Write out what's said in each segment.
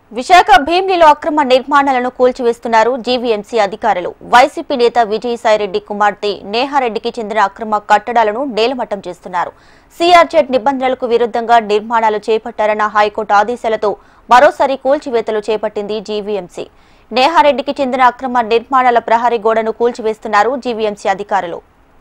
విశాఖ భీమ్లీలో అక్రమ నిర్మాణాలను కూల్చివేస్తున్నారు జీవీఎంసీ అధికారులు వైసీపీ నేత విజయసాయిరెడ్డి కుమార్తె నేహారెడ్డికి చెందిన అక్రమ కట్టడాలను నేలమట్టం చేస్తున్నారు సీఆర్జెడ్ నిబంధనలకు విరుద్ధంగా నిర్మాణాలు చేపట్టారన్న హైకోర్టు ఆదేశాలతో మరోసారి కూల్చివేతలు చేపట్టింది జీవీఎంసీ నేహారెడ్డికి చెందిన అక్రమ నిర్మాణాల ప్రహరీ గోడను కూల్చివేస్తున్నారు జీవీఎంసీ అధికారులు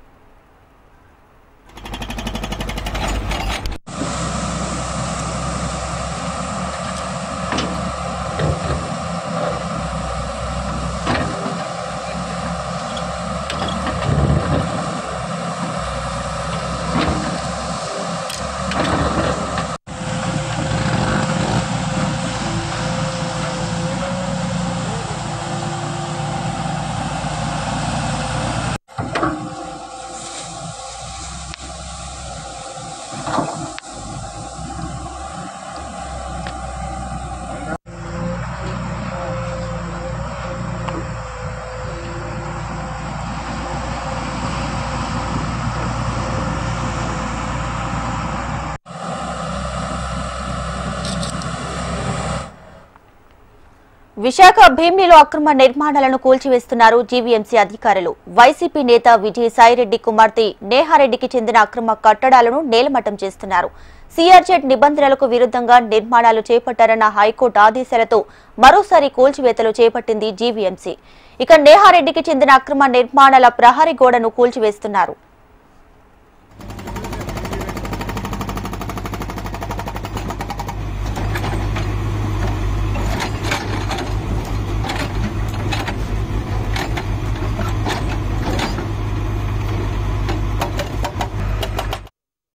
విశాఖ భీమ్లీలో అక్రమ నిర్మాణాలను కూల్చివేస్తున్నారు జీవీఎంసీ అధికారులు వైసీపీ నేత విజయసాయిరెడ్డి కుమార్తె నేహారెడ్డికి చెందిన అక్రమ కట్టడాలను నేలమట్టం చేస్తున్నారు సీఆర్జెడ్ నిబంధనలకు విరుద్ధంగా నిర్మాణాలు చేపట్టారన్న హైకోర్టు ఆదేశాలతో మరోసారి కూల్చివేతలు చేపట్టింది జీవీఎంసీ ఇక నేహారెడ్డికి చెందిన అక్రమ నిర్మాణాల ప్రహరీ గోడను కూల్చివేస్తున్నారు